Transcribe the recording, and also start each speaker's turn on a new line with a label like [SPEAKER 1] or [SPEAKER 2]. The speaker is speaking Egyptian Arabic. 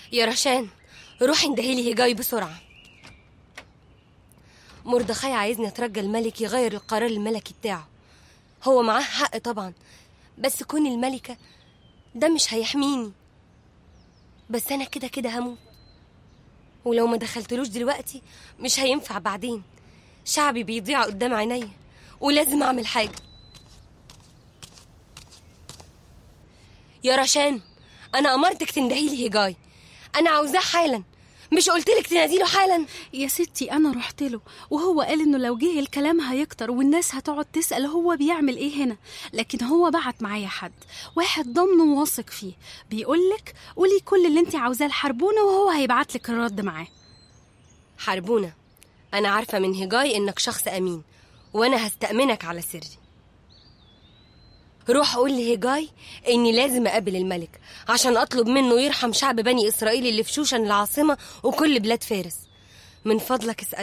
[SPEAKER 1] يا رشان روحي اندهيلي هجاي بسرعة مردخاي عايزني اترجى الملك يغير القرار الملكي بتاعه هو معاه حق طبعا بس كون الملكة ده مش هيحميني بس انا كده كده هموت ولو ما دخلتلوش دلوقتي مش هينفع بعدين شعبي بيضيع قدام عينيا ولازم اعمل حاجة يا رشان انا امرتك تندهيلي هجاي انا عاوزاه حالا مش قلتلك تناديله حالا
[SPEAKER 2] يا ستي انا رحت له وهو قال انه لو جه الكلام هيكتر والناس هتقعد تسال هو بيعمل ايه هنا لكن هو بعت معايا حد واحد ضمنه واثق فيه بيقولك قولي كل اللي انت عاوزاه لحربونه وهو هيبعت لك الرد معاه
[SPEAKER 1] حربونة أنا عارفة من هجاي إنك شخص أمين وأنا هستأمنك على سري روح قول لهجاي إني لازم أقابل الملك عشان أطلب منه يرحم شعب بني إسرائيل اللي في شوشن العاصمة وكل بلاد فارس من فضلك اسأل